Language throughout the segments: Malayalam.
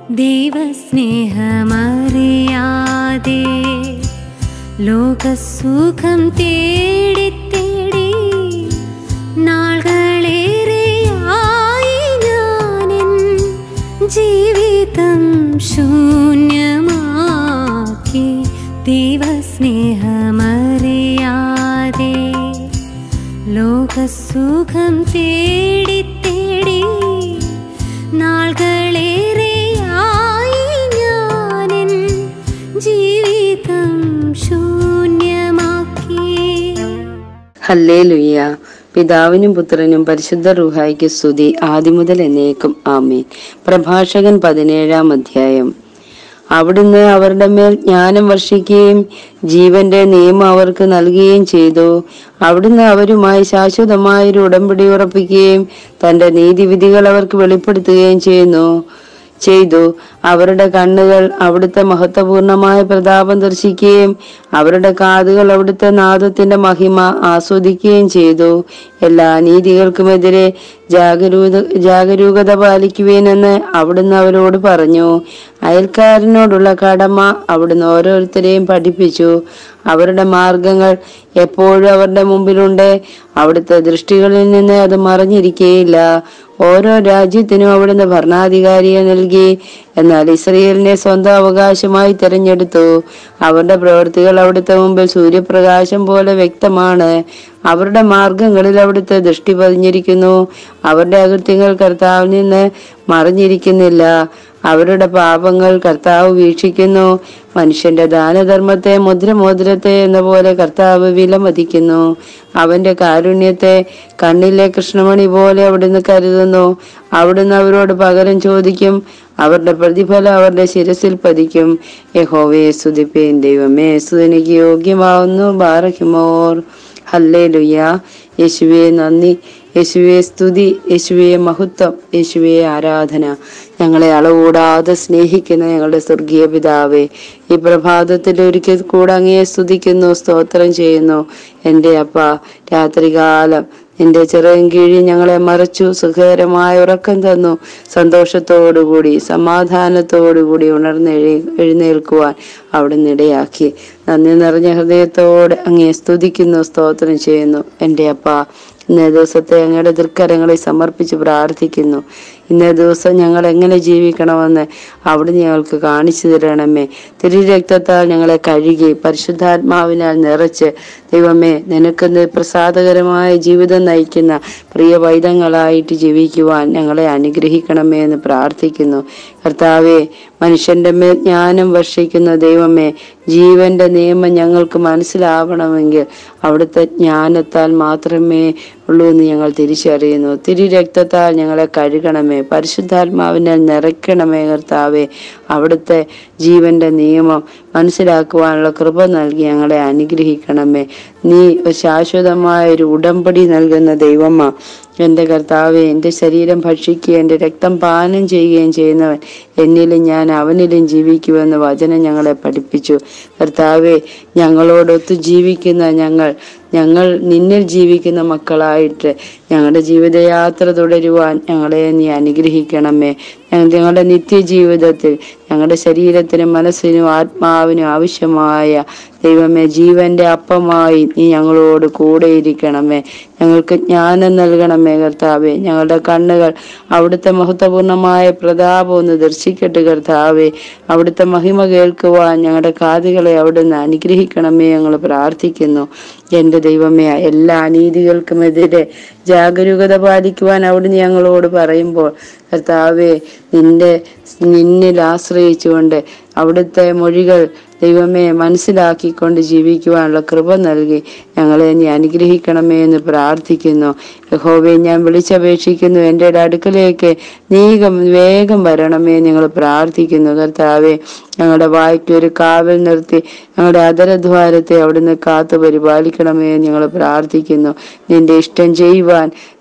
ദൈവസ്നേഹമറിയാതെ ലോകസുഖം തേടി തേടി നാളുകളേറെയായി ഞാനെൻ ജീവിതം ശൂന്യമാക്കി ദൈവസ്നേഹമറിയാതെ ലോകസുഖം തേടി തേടി നാളുകളേറെയായി ഞാനെൻ ജീവിതം ശൂന്യമാക്കി ഹല്ലേലുയ്യ പിതാവിനും പുത്രനും പരിശുദ്ധ റൂഹായിക്ക് സ്തുതി ആദിമുതൽ എന്നേക്കും ആമേൻ പ്രഭാഷകൻ പതിനേഴാം അധ്യായം അവിടുന്ന് അവരുടെ മേൽ ജ്ഞാനം വർഷിക്കുകയും ജീവന്റെ നിയമം അവർക്ക് നൽകുകയും ചെയ്തു അവിടുന്ന് അവരുമായി ശാശ്വതമായൊരു ഉടമ്പടി ഉറപ്പിക്കുകയും തന്റെ നീതിവിധികൾ അവർക്ക് വെളിപ്പെടുത്തുകയും ചെയ്യുന്നു ചെയ്തു അവരുടെ കണ്ണുകൾ അവിടുത്തെ മഹത്വപൂർണമായ പ്രതാപം ദർശിക്കുകയും അവരുടെ കാതുകൾ അവിടുത്തെ നാദത്തിന്റെ മഹിമ ആസ്വദിക്കുകയും ചെയ്തു എല്ലാ നീതികൾക്കുമെതിരെ ജാഗരൂക ജാഗരൂകത പാലിക്കുവേനെന്ന് അവിടുന്ന് അവരോട് പറഞ്ഞു അയൽക്കാരനോടുള്ള കടമ അവിടുന്ന് ഓരോരുത്തരെയും പഠിപ്പിച്ചു അവരുടെ മാർഗങ്ങൾ എപ്പോഴും അവരുടെ മുമ്പിലുണ്ട് അവിടുത്തെ ദൃഷ്ടികളിൽ നിന്ന് അത് മറഞ്ഞിരിക്കുകയില്ല ഓരോ രാജ്യത്തിനും അവിടുന്ന് ഭരണാധികാരിയെ നൽകി എന്നാൽ ഇസ്രയേലിനെ സ്വന്തം അവകാശമായി തിരഞ്ഞെടുത്തു അവരുടെ പ്രവൃത്തികൾ അവിടുത്തെ മുമ്പിൽ സൂര്യപ്രകാശം പോലെ വ്യക്തമാണ് അവരുടെ മാർഗങ്ങളിൽ അവിടുത്തെ ദൃഷ്ടി പതിഞ്ഞിരിക്കുന്നു അവരുടെ അകൃത്യങ്ങൾ കർത്താവിൽ നിന്ന് മറിഞ്ഞിരിക്കുന്നില്ല അവരുടെ പാപങ്ങൾ കർത്താവ് വീക്ഷിക്കുന്നു മനുഷ്യന്റെ ദാനധർമ്മത്തെ മുദ്രമോതിരത്തെ എന്ന പോലെ കർത്താവ് വിലമതിക്കുന്നു അവന്റെ കാരുണ്യത്തെ കണ്ണിലെ കൃഷ്ണമണി പോലെ അവിടുന്ന് കരുതുന്നു അവിടുന്ന് അവരോട് പകരം ചോദിക്കും അവരുടെ പ്രതിഫലം അവരുടെ ശിരസിൽ പതിക്കും യഹോവയെ സ്തുതിപ്പേൻ ദൈവമേ സ്തുതിനിക്ക് യോഗ്യമാവുന്നു ബാറഹിമോർ ഹല്ലേ ലുയ്യ യേശുവെ നന്ദി യേശുവെ സ്തുതി യേശുവെ മഹത്വം യേശുവെ ആരാധന ഞങ്ങളെ അളകൂടാതെ സ്നേഹിക്കുന്ന ഞങ്ങളുടെ സ്വർഗീയ പിതാവേ ഈ പ്രഭാതത്തിൽ ഒരിക്കൽ കൂടെ അങ്ങയെ സ്തുതിക്കുന്നു സ്തോത്രം ചെയ്യുന്നു എൻ്റെ അപ്പ രാത്രികാലം നിന്റെ ചിറയും കീഴി ഞങ്ങളെ മറച്ചു സുഖകരമായ ഉറക്കം തന്നു സന്തോഷത്തോടുകൂടി സമാധാനത്തോടുകൂടി ഉണർന്ന് എഴി- എഴുന്നേൽക്കുവാൻ അവിടുന്ന് ഇടയാക്കി നന്ദി നിറഞ്ഞ ഹൃദയത്തോടെ അങ്ങയെ സ്തുതിക്കുന്നു സ്തോത്രം ചെയ്യുന്നു എൻ്റെ അപ്പ ഇന്നേ ദിവസത്തെ അങ്ങയുടെ ദൃക്കരങ്ങളെ സമർപ്പിച്ച് പ്രാർത്ഥിക്കുന്നു ഇന്നേ ദിവസം ഞങ്ങൾ എങ്ങനെ ജീവിക്കണമെന്ന് അവിടുന്ന് ഞങ്ങൾക്ക് കാണിച്ചു തരണമേ തിരുരക്തത്താൽ ഞങ്ങളെ കഴുകി പരിശുദ്ധാത്മാവിനാൽ നിറച്ച് ദൈവമേ നിനക്ക് നി- പ്രസാദകരമായ ജീവിതം നയിക്കുന്ന പ്രിയ വൈദങ്ങളായിട്ട് ജീവിക്കുവാൻ ഞങ്ങളെ അനുഗ്രഹിക്കണമേ എന്ന് പ്രാർത്ഥിക്കുന്നു കർത്താവെ മനുഷ്യന്റെ മേൽ ജ്ഞാനം വർഷിക്കുന്ന ദൈവമേ ജീവന്റെ നിയമം ഞങ്ങൾക്ക് മനസ്സിലാവണമെങ്കിൽ അവിടുത്തെ ജ്ഞാനത്താൽ മാത്രമേ ഉള്ളൂ എന്ന് ഞങ്ങൾ തിരിച്ചറിയുന്നു തിരുരക്തത്താൽ ഞങ്ങളെ കഴുകണമേ പരിശുദ്ധാത്മാവിനാൽ നിറയ്ക്കണമേ കർത്താവെ അവിടുത്തെ ജീവന്റെ നിയമം മനസ്സിലാക്കുവാനുള്ള കൃപ നൽകി ഞങ്ങളെ അനുഗ്രഹിക്കണമേ നീ ഒരു ശാശ്വതമായ ഒരു ഉടമ്പടി നൽകുന്ന ദൈവമാ എൻ്റെ കർത്താവെ എൻ്റെ ശരീരം ഭക്ഷിക്കുകയും എൻ്റെ രക്തം പാനം ചെയ്യുകയും ചെയ്യുന്നവൻ എന്നിലും ഞാൻ അവനിലും ജീവിക്കുമെന്ന് വചനം ഞങ്ങളെ പഠിപ്പിച്ചു കർത്താവെ ഞങ്ങളോടൊത്ത് ജീവിക്കുന്ന ഞങ്ങൾ ഞങ്ങൾ നിന്നിൽ ജീവിക്കുന്ന മക്കളായിട്ട് ഞങ്ങളുടെ ജീവിതയാത്ര തുടരുവാൻ ഞങ്ങളെ നീ അനുഗ്രഹിക്കണമേ ഞങ്ങൾ- ഞങ്ങളുടെ നിത്യജീവിതത്തിൽ ഞങ്ങളുടെ ശരീരത്തിനും മനസ്സിനും ആത്മാവിനും ആവശ്യമായ ദൈവമേ ജീവന്റെ അപ്പമായി നീ ഞങ്ങളോട് കൂടെ ഇരിക്കണമേ ഞങ്ങൾക്ക് ജ്ഞാനം നൽകണമേ കർത്താവേ ഞങ്ങളുടെ കണ്ണുകൾ അവിടുത്തെ മഹത്വപൂർണമായ പ്രതാപം ഒന്ന് ദർശിക്കട്ടെ കർത്താവേ അവിടുത്തെ മഹിമ കേൾക്കുവാൻ ഞങ്ങളുടെ കാതുകളെ അവിടുന്ന് അനുഗ്രഹിക്കണമേ ഞങ്ങൾ പ്രാർത്ഥിക്കുന്നു എൻ്റെ ദൈവമേ എല്ലാ അനീതികൾക്കുമെതിരെ ജാഗരൂകത പാലിക്കുവാൻ അവിടുന്ന് ഞങ്ങളോട് പറയുമ്പോൾ കർത്താവെ നിന്റെ നിന്നിൽ ആശ്രയിച്ചുകൊണ്ട് അവിടുത്തെ മൊഴികൾ ദൈവമേ മനസ്സിലാക്കിക്കൊണ്ട് ജീവിക്കുവാനുള്ള കൃപ നൽകി ഞങ്ങളെ നീ അനുഗ്രഹിക്കണമേ എന്ന് പ്രാർത്ഥിക്കുന്നു യഹോവയെ ഞാൻ വിളിച്ചപേക്ഷിക്കുന്നു എൻ്റെ അടുക്കലേക്ക് നീകം വേഗം വരണമേ എന്ന് ഞങ്ങൾ പ്രാർത്ഥിക്കുന്നു കർത്താവെ ഞങ്ങളുടെ വായ്ക്ക് ഒരു കാവൽ നിർത്തി ഞങ്ങളുടെ അതരദ്വാരത്തെ അവിടുന്ന് കാത്തു പരിപാലിക്കണമേ എന്ന് ഞങ്ങൾ പ്രാർത്ഥിക്കുന്നു നിന്റെ ഇഷ്ടം ചെയ്യുവാൻ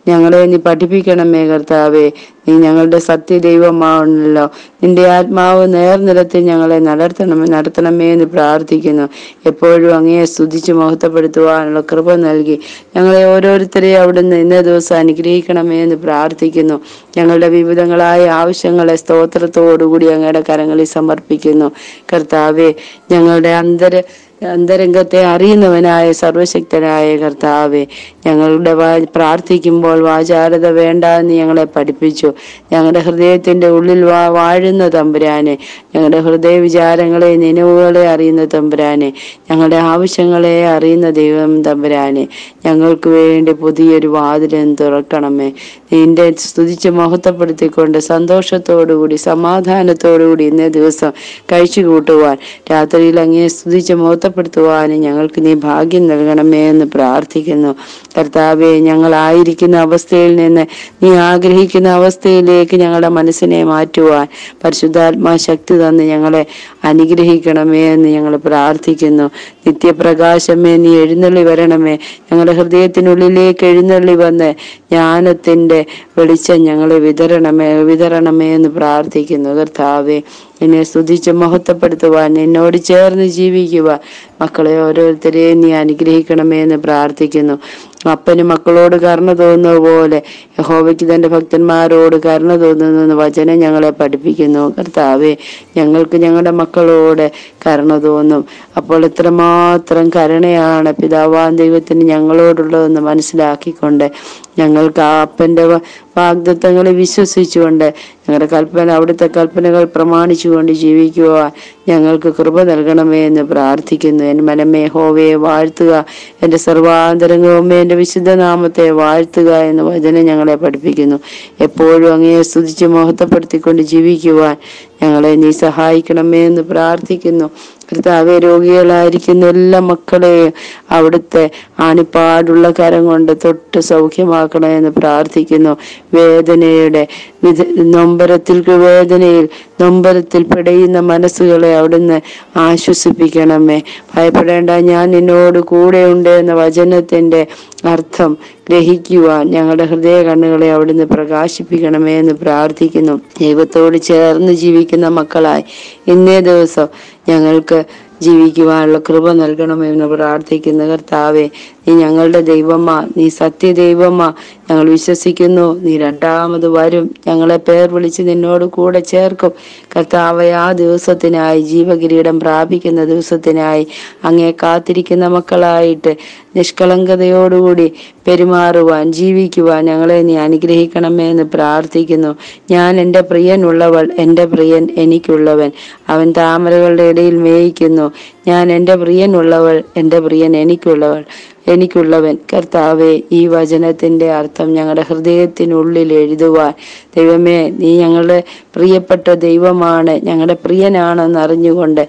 ഞങ്ങളെ നീ പഠിപ്പിക്കണമേ കർത്താവേ നീ ഞങ്ങളുടെ സത്യദൈവമാണല്ലോ നിന്റെ ആത്മാവ് നേർനിലത്തിൽ ഞങ്ങളെ നടത്തണമേ നടത്തണമേ എന്ന് പ്രാർത്ഥിക്കുന്നു എപ്പോഴും അങ്ങയെ സ്തുതിച്ച് മഹത്വപ്പെടുത്തുവാനുള്ള കൃപ നൽകി ഞങ്ങളെ ഓരോരുത്തരെയും അവിടുന്ന് ഇന്നേ ദിവസം അനുഗ്രഹിക്കണമേ എന്ന് പ്രാർത്ഥിക്കുന്നു ഞങ്ങളുടെ വിവിധങ്ങളായ ആവശ്യങ്ങളെ സ്തോത്രത്തോടുകൂടി അങ്ങയുടെ കരങ്ങളിൽ സമർപ്പിക്കുന്നു കർത്താവെ ഞങ്ങളുടെ അന്തര അന്തരംഗത്തെ അറിയുന്നവനായ സർവശക്തനായ കർത്താവെ ഞങ്ങളുടെ വാ- പ്രാർത്ഥിക്കുമ്പോൾ വാചാരത വേണ്ട എന്ന് ഞങ്ങളെ പഠിപ്പിച്ചു ഞങ്ങളുടെ ഹൃദയത്തിന്റെ ഉള്ളിൽ വാ വാഴുന്ന തമ്പുരാനെ ഞങ്ങളുടെ ഹൃദയ വിചാരങ്ങളെ നിലവുകളെ അറിയുന്ന തമ്പുരാനെ ഞങ്ങളുടെ ആവശ്യങ്ങളെ അറിയുന്ന ദൈവം തമ്പുരാനെ ഞങ്ങൾക്ക് വേണ്ടി പുതിയൊരു വാതിലും തുറക്കണമേ നിന്റെ സ്തുതിച്ച് മഹത്വപ്പെടുത്തിക്കൊണ്ട് സന്തോഷത്തോടുകൂടി സമാധാനത്തോടുകൂടി ഇന്നേ ദിവസം കഴിച്ചു കൂട്ടുവാൻ രാത്രിയിൽ അങ്ങേ സ്തുതിച്ച് മഹത്വപ്പെടുത്തുവാനും ഞങ്ങൾക്ക് നീ ഭാഗ്യം നൽകണമേ എന്ന് പ്രാർത്ഥിക്കുന്നു കർത്താവെ ഞങ്ങളായിരിക്കുന്ന അവസ്ഥയിൽ നിന്ന് നീ ആഗ്രഹിക്കുന്ന അവസ്ഥയിലേക്ക് ഞങ്ങളുടെ മനസ്സിനെ മാറ്റുവാൻ പരിശുദ്ധാത്മാ ശക്തി തന്ന് ഞങ്ങളെ അനുഗ്രഹിക്കണമേ എന്ന് ഞങ്ങൾ പ്രാർത്ഥിക്കുന്നു നിത്യപ്രകാശമേ നീ എഴുന്നള്ളി വരണമേ ഞങ്ങളുടെ ഹൃദയത്തിനുള്ളിലേക്ക് എഴുന്നള്ളി വന്ന് ജ്ഞാനത്തിന്റെ വെളിച്ചം ഞങ്ങളെ വിതരണമേ വിതരണമേ എന്ന് പ്രാർത്ഥിക്കുന്നു കർത്താവെ എന്നെ സ്തുതിച്ച് മഹത്വപ്പെടുത്തുവാൻ എന്നോട് ചേർന്ന് ജീവിക്കുവാൻ മക്കളെ ഓരോരുത്തരെയും നീ അനുഗ്രഹിക്കണമേ എന്ന് പ്രാർത്ഥിക്കുന്നു അപ്പന് മക്കളോട് കരുണ തോന്നുന്നത് പോലെ യഹോവയ്ക്ക് തന്റെ ഭക്തന്മാരോട് കരുണ തോന്നുന്നു എന്ന് വചനം ഞങ്ങളെ പഠിപ്പിക്കുന്നു കർത്താവെ ഞങ്ങൾക്ക് ഞങ്ങളുടെ മക്കളോട് കരുണ തോന്നും അപ്പോൾ എത്രമാത്രം കരുണയാണ് പിതാവാൻ ദൈവത്തിന് ഞങ്ങളോടുള്ളതെന്ന് മനസ്സിലാക്കിക്കൊണ്ട് ഞങ്ങൾക്ക് ആ അപ്പന്റെ വ- വാഗ്ദത്തങ്ങളെ വിശ്വസിച്ചുകൊണ്ട് ഞങ്ങളുടെ കൽപ്പന അവിടുത്തെ കൽപ്പനകൾ പ്രമാണിച്ചുകൊണ്ട് ജീവിക്കുവാൻ ഞങ്ങൾക്ക് കൃപ നൽകണമേ എന്ന് പ്രാർത്ഥിക്കുന്നു എൻ മനമേ ഹോവയെ വാഴ്ത്തുക എൻ്റെ സർവാന്തരംഗവുമേ എൻ്റെ വിശുദ്ധ നാമത്തെ വാഴ്ത്തുക എന്ന് വചനം ഞങ്ങളെ പഠിപ്പിക്കുന്നു എപ്പോഴും അങ്ങയെ സ്തുതിച്ച് മഹത്വപ്പെടുത്തിക്കൊണ്ട് ജീവിക്കുവാൻ ഞങ്ങളെ നീ സഹായിക്കണമേ എന്ന് പ്രാർത്ഥിക്കുന്നു കർത്താവെ രോഗികളായിരിക്കുന്ന എല്ലാ മക്കളെയും അവിടുത്തെ ആണിപ്പാടുള്ള കരം കൊണ്ട് തൊട്ട് സൗഖ്യമാക്കണേ എന്ന് പ്രാർത്ഥിക്കുന്നു വേദനയുടെ വിധ നൊമ്പരത്തിൽ വേദനയിൽ നൊമ്പരത്തിൽ പിടയുന്ന മനസ്സുകളെ അവിടുന്ന് ആശ്വസിപ്പിക്കണമേ ഭയപ്പെടേണ്ട ഞാൻ നിന്നോട് കൂടെയുണ്ട് എന്ന വചനത്തിന്റെ അർത്ഥം ഗ്രഹിക്കുവാൻ ഞങ്ങളുടെ ഹൃദയ കണ്ണുകളെ അവിടുന്ന് പ്രകാശിപ്പിക്കണമേ എന്ന് പ്രാർത്ഥിക്കുന്നു ദൈവത്തോട് ചേർന്ന് ജീവിക്കുന്ന മക്കളായി ഇന്നേ ദിവസം ഞങ്ങൾക്ക് ജീവിക്കുവാനുള്ള കൃപ നൽകണമെന്ന് പ്രാർത്ഥിക്കുന്ന കർത്താവെ നീ ഞങ്ങളുടെ ദൈവമാ നീ സത്യദൈവമാ ഞങ്ങൾ വിശ്വസിക്കുന്നു നീ രണ്ടാമത് വരും ഞങ്ങളെ പേർ വിളിച്ച് നിന്നോട് കൂടെ ചേർക്കും കർത്താവെ ആ ദിവസത്തിനായി ജീവകിരീടം പ്രാപിക്കുന്ന ദിവസത്തിനായി അങ്ങേ കാത്തിരിക്കുന്ന മക്കളായിട്ട് നിഷ്കളങ്കതയോടുകൂടി പെരുമാറുവാൻ ജീവിക്കുവാൻ ഞങ്ങളെ നീ അനുഗ്രഹിക്കണമേ എന്ന് പ്രാർത്ഥിക്കുന്നു ഞാൻ എൻ്റെ പ്രിയനുള്ളവൾ എൻ്റെ പ്രിയൻ എനിക്കുള്ളവൻ അവൻ താമരകളുടെ ഇടയിൽ മേയിക്കുന്നു ഞാൻ എൻ്റെ പ്രിയനുള്ളവൾ എൻ്റെ പ്രിയൻ എനിക്കുള്ളവൾ എനിക്കുള്ളവൻ കർത്താവെ ഈ വചനത്തിന്റെ അർത്ഥം ഞങ്ങളുടെ ഹൃദയത്തിനുള്ളിൽ എഴുതുവാൻ ദൈവമേ നീ ഞങ്ങളുടെ പ്രിയപ്പെട്ട ദൈവമാണ് ഞങ്ങളുടെ പ്രിയനാണെന്ന് അറിഞ്ഞുകൊണ്ട്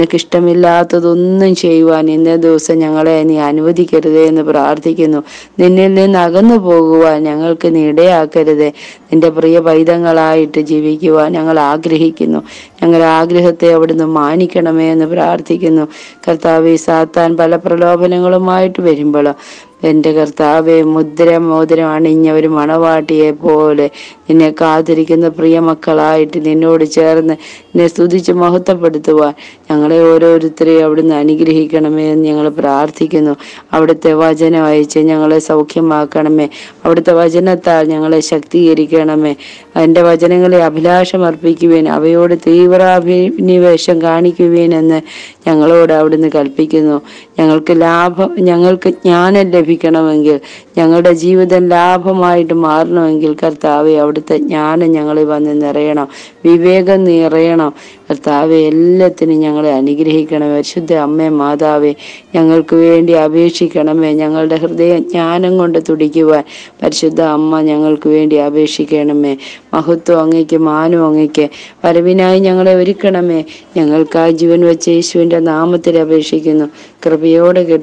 നിനക്കിഷ്ടമില്ലാത്തതൊന്നും ചെയ്യുവാൻ ഇന്നേ ദിവസം ഞങ്ങളെ നീ അനുവദിക്കരുതേ എന്ന് പ്രാർത്ഥിക്കുന്നു നിന്നിൽ നിന്ന് അകന്നു പോകുവാൻ ഞങ്ങൾക്ക് നീ ഇടയാക്കരുതേ നിന്റെ പ്രിയ പൈതങ്ങളായിട്ട് ജീവിക്കുവാൻ ഞങ്ങൾ ആഗ്രഹിക്കുന്നു ഞങ്ങളുടെ ആഗ്രഹത്തെ അവിടുന്ന് മാനിക്കണമേ എന്ന് പ്രാർത്ഥിക്കുന്നു കർത്താവെ സാത്താൻ പല പ്രലോഭനങ്ങളുമായിട്ട് വരുമ്പോൾ എൻ്റെ കർത്താവെ മുദ്ര മോതിരം അണിഞ്ഞ ഒരു മണവാട്ടിയെ പോലെ നിന്നെ കാത്തിരിക്കുന്ന പ്രിയ മക്കളായിട്ട് നിന്നോട് ചേർന്ന് നിന്നെ സ്തുതിച്ച് മഹത്വപ്പെടുത്തുവാൻ ഞങ്ങളെ ഓരോരുത്തരെയും അവിടുന്ന് അനുഗ്രഹിക്കണമേ എന്ന് ഞങ്ങൾ പ്രാർത്ഥിക്കുന്നു അവിടുത്തെ വചനം അയച്ച് ഞങ്ങളെ സൗഖ്യമാക്കണമേ അവിടുത്തെ വചനത്താൽ ഞങ്ങളെ ശക്തീകരിക്കണമേ എൻ്റെ വചനങ്ങളെ അഭിലാഷം അർപ്പിക്കുവേൻ അവയോട് തീവ്രാഭിനിവേശം കാണിക്കുവേൻ എന്ന് ഞങ്ങളോട് അവിടുന്ന് കൽപ്പിക്കുന്നു ഞങ്ങൾക്ക് ലാഭം ഞങ്ങൾക്ക് ജ്ഞാനം ലഭിക്കണമെങ്കിൽ ഞങ്ങളുടെ ജീവിതം ലാഭമായിട്ട് മാറണമെങ്കിൽ കർത്താവെ അവിടുത്തെ ജ്ഞാനം ഞങ്ങളിൽ വന്ന് നിറയണം വിവേകം നിറയണം കർത്താവെ എല്ലാത്തിനും ഞങ്ങളെ അനുഗ്രഹിക്കണം പരിശുദ്ധ അമ്മേ മാതാവേ ഞങ്ങൾക്ക് വേണ്ടി അപേക്ഷിക്കണമേ ഞങ്ങളുടെ ഹൃദയം ജ്ഞാനം കൊണ്ട് തുടിക്കുവാൻ പരിശുദ്ധ അമ്മ ഞങ്ങൾക്ക് വേണ്ടി അപേക്ഷിക്കണമേ മഹത്വം അങ്ങയ്ക്ക് മാനം അങ്ങയ്ക്ക് വരവിനായി ഞങ്ങളെ ഒരുക്കണമേ ഞങ്ങൾക്കായി ജീവൻ വെച്ച യേശുവിന്റെ നാമത്തിൽ അപേക്ഷിക്കുന്നു കൃപയോടെ കേട്ട്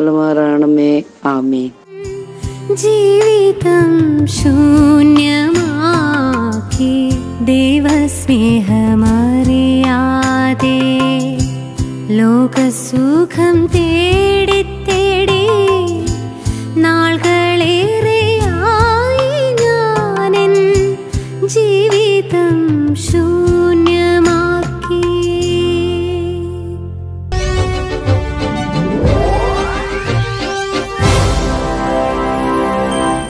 ഉത്തരമരണമാറാണമേ ആമേ ജീവിതം ശൂന്യമാ